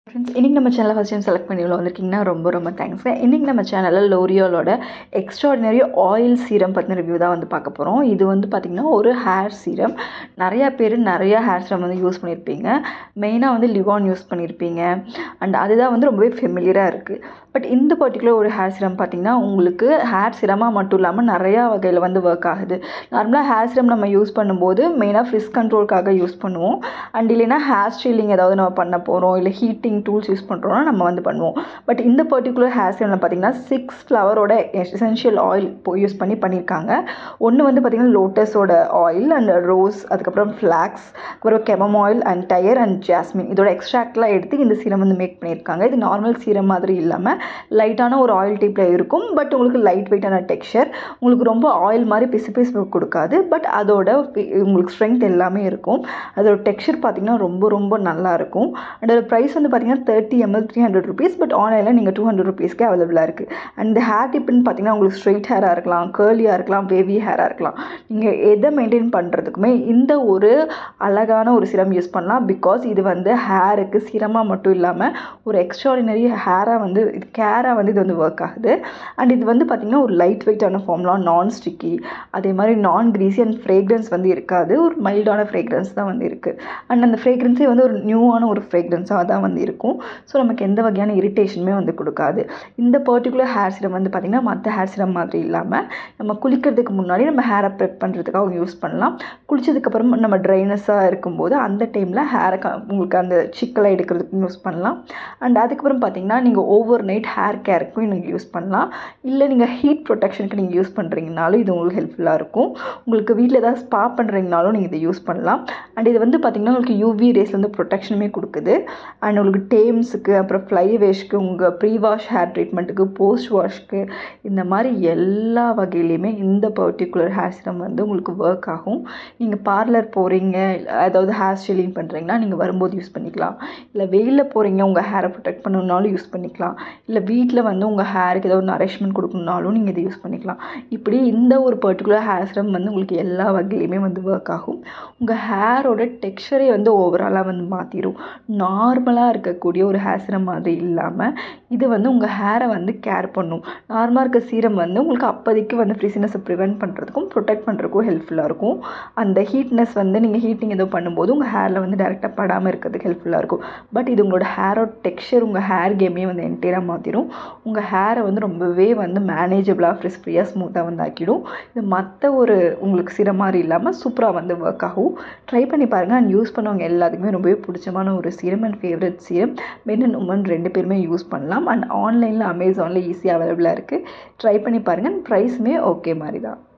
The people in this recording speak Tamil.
ஃப்ரெண்ட்ஸ் இன்றைக்கி நம்ம சேனலை ஃபஸ்ட் டைம் செலக்ட் பண்ணி உள்ள வந்திருக்கீங்கன்னா ரொம்ப ரொம்ப தேங்க்ஸ் இன்றைக்கி நம்ம சேனலில் லோரியோலோட எக்ஸ்ட்ராடினரி ஆயில் சீரம் பற்றின ரிவ்யூ தான் வந்து பார்க்க போகிறோம் இது வந்து பார்த்திங்கன்னா ஒரு ஹேர் சீரம் நிறையா பேர் நிறையா ஹேர் சீரம் வந்து யூஸ் பண்ணியிருப்பீங்க மெயினாக வந்து லிவான் யூஸ் பண்ணியிருப்பீங்க அண்ட் அதுதான் வந்து ரொம்பவே ஃபெமிலியராக இருக்குது பட் இந்த பர்டிகுலர் ஒரு ஹேர் சிரம் பார்த்திங்கன்னா உங்களுக்கு ஹேர் சிரமாக மட்டும் இல்லாமல் நிறையா வகையில் வந்து ஒர்க் ஆகுது நார்மலாக ஹேர் சிரம் நம்ம யூஸ் பண்ணும்போது மெயினாக ஃப்ரிஸ் கண்ட்ரோலுக்காக யூஸ் பண்ணுவோம் அண்ட் இல்லைன்னா ஹேர் ஸ்டைலிங் ஏதாவது நம்ம பண்ண போகிறோம் இல்லை ஹீட்டிங் டூல்ஸ் யூஸ் பண்ணுறோன்னா நம்ம வந்து பண்ணுவோம் பட் இந்த பர்டிகுலர் ஹேர் சிரமில் பார்த்திங்கன்னா சிக்ஸ் ஃப்ளவரோட எசென்ஷியல் ஆயில் யூஸ் பண்ணி பண்ணியிருக்காங்க ஒன்று வந்து பார்த்திங்கன்னா லோட்டஸோட ஆயில் அண்ட் ரோஸ் அதுக்கப்புறம் ஃப்ளாக்ஸ் அப்புறம் கெமம் ஆயில் அண்ட் டயர் அண்ட் ஜாஸ்மின் இதோட எக்ஸ்ட்ராக்ட்லாம் எடுத்து இந்த சீரம் வந்து மேக் பண்ணியிருக்காங்க இது நார்மல் சீரம் மாதிரி இல்லாமல் லைட்டான ஒரு ஆயில் டைப்பில் இருக்கும் பட் உங்களுக்கு லைட் வெயிட்டான டெக்ஸ்சர் உங்களுக்கு ரொம்ப ஆயில் மாதிரி பிசு பிசு கொடுக்காது பட் அதோட உங்களுக்கு ஸ்ட்ரென்த் எல்லாமே இருக்கும் அதோட டெக்ஸ்சர் பார்த்திங்கன்னா ரொம்ப ரொம்ப நல்லா இருக்கும் அண்ட் அதோட ப்ரைஸ் வந்து பார்த்திங்கன்னா thirty M L three hundred rupees but ஆன்லைனில் நீங்கள் டூ ஹண்ட்ரட் ருபீஸ்க்கே அவைலபிளாக இருக்குது அண்ட் இந்த ஹேர் டிப்புன்னு பார்த்திங்கன்னா உங்களுக்கு ஸ்ட்ரெயிட் ஹேராக இருக்கலாம் கேர்லியாக இருக்கலாம் வேவி ஹேராக இருக்கலாம் நீங்கள் எதை மெயின்டைன் பண்ணுறதுக்குமே இந்த ஒரு அழகான ஒரு சிரம் யூஸ் பண்ணலாம் பிகாஸ் இது வந்து ஹேருக்கு சிரமாக மட்டும் இல்லாமல் ஒரு எக்ஸ்ட்ராடினரி ஹேராக வந்து இது கேராக வந்து இது வந்து ஒர்க் ஆகுது அண்ட் இது வந்து பார்த்திங்கன்னா ஒரு லைட் வெயிட்டான ஃபார்ம்லாம் நான் ஸ்டிக்கி அதே மாதிரி நான் க்ரீஸி அண்ட் ஃப்ரேக்ரன்ஸ் வந்து இருக்காது ஒரு மைல்டான ஃப்ரேக்ரன்ஸ் தான் வந்து இருக்குது அண்ட் அந்த ஃப்ரேக்ரன்ஸே வந்து ஒரு நியூவான ஒரு ஃப்ரேக்ரன்ஸாக தான் வந்து இருக்கும் ஸோ நமக்கு எந்த வகையான இரிட்டேஷனுமே வந்து கொடுக்காது இந்த பர்டிகுலர் ஹேர் சிரம் வந்து பார்த்திங்கன்னா மற்ற ஹேர் சிரம் மாதிரி இல்லாமல் நம்ம குளிக்கிறதுக்கு முன்னாடி நம்ம ஹேரை ப்ரெப் பண்ணுறதுக்காக யூஸ் பண்ணலாம் குளிச்சதுக்கப்புறம் நம்ம ட்ரைனஸாக இருக்கும்போது அந்த டைமில் ஹேரை உங்களுக்கு அந்த சிக்கலை எடுக்கிறதுக்கு யூஸ் பண்ணலாம் அண்ட் அதுக்கப்புறம் பார்த்திங்கன்னா நீங்கள் ஓவர் நைட் ஹேர் கேருக்கும் நீங்கள் யூஸ் பண்ணலாம் இல்லை நீங்கள் ஹீட் ப்ரொடெக்ஷனுக்கு நீங்கள் யூஸ் பண்ணுறீங்கனாலும் இது உங்களுக்கு ஹெல்ப்ஃபுல்லாக இருக்கும் உங்களுக்கு வீட்டில் ஏதாவது ஸ்பா பண்ணுறீங்கனாலும் நீங்கள் இதை யூஸ் பண்ணலாம் அண்ட் இது வந்து பார்த்திங்கன்னா உங்களுக்கு யூவி ரேஸ்லேருந்து ப்ரொடெக்ஷனுமே கொடுக்குது அண்ட் உங்களுக்கு டேம்ஸுக்கு அப்புறம் ஃப்ளை வேஷ்க்கு உங்கள் ப்ரீ வாஷ் ஹேர் ட்ரீட்மெண்ட்டுக்கு போஸ்ட் வாஷ்க்கு இந்த மாதிரி எல்லா வகையிலையுமே இந்த பர்டிகுலர் ஹேர் சிரம் வந்து உங்களுக்கு ஒர்க் ஆகும் நீங்கள் பார்லர் போகிறீங்க அதாவது ஹேர் ஸ்டைலிங் பண்ணுறீங்கன்னா நீங்கள் வரும்போது யூஸ் பண்ணிக்கலாம் இல்லை வெயிலில் போகிறீங்க உங்கள் ஹேரை ப்ரொடெக்ட் பண்ணணுன்னாலும் யூஸ் பண்ணிக்கலாம் இல்லை வீட்டில் வந்து உங்கள் ஹேருக்கு ஏதாவது நரிஷ்மெண்ட் கொடுக்கணுன்னாலும் நீங்கள் இதை யூஸ் பண்ணிக்கலாம் இப்படி இந்த ஒரு பர்டிகுலர் ஹேர் சிரம் வந்து உங்களுக்கு எல்லா வகையிலையுமே வந்து ஒர்க் ஆகும் உங்கள் ஹேரோட டெக்ஸ்சரே வந்து ஓவராலாக வந்து மாற்றிடும் நார்மலாக இருக்கக்கூடிய ஒரு ஹேர் சிரம் மாதிரி இல்லாமல் இது வந்து உங்கள் ஹேரை வந்து கேர் பண்ணும் நார்மலாக இருக்க சீரம் வந்து உங்களுக்கு அப்போதைக்கு வந்து ஃப்ரிசினஸை ப்ரிவெண்ட் பண்ணுறதுக்கும் ப்ரொடெக்ட் பண்ணுறதுக்கும் ஹெல்ப்ஃபுல்லாக இருக்கும் அந்த ஹீட்னஸ் வந்து நீங்கள் ஹீட்டிங் ஏதோ பண்ணும்போது உங்கள் ஹேரில் வந்து டேரெக்டாக படாமல் இருக்கிறதுக்கு ஹெல்ப்ஃபுல்லாக இருக்கும் பட் இது உங்களோட ஹேரோட டெக்ஸ்சர் உங்கள் ஹேர் கேமே வந்து என்டையராக மாற்றிடும் உங்கள் ஹேரை வந்து ரொம்பவே வந்து மேனேஜபிளாக ஃப்ரெஷ் ஃப்ரீயாக ஸ்மூத்தாக வந்து ஆக்கிடும் இது மற்ற ஒரு உங்களுக்கு சிர மாதிரி இல்லாமல் சூப்பராக வந்து ஒர்க் ஆகும் ட்ரை பண்ணி பாருங்கள் அண்ட் யூஸ் பண்ணவங்க எல்லாத்துக்குமே ரொம்பவே பிடிச்சமான ஒரு serum and favourite serum men and women ரெண்டு பேருமே யூஸ் பண்ணலாம் அண்ட் ஆன்லைனில் அமேசானில் ஈஸியாக அவைலபிளாக இருக்குது ட்ரை பண்ணி பாருங்கள் ப்ரைஸுமே ஓகே மாதிரி தான்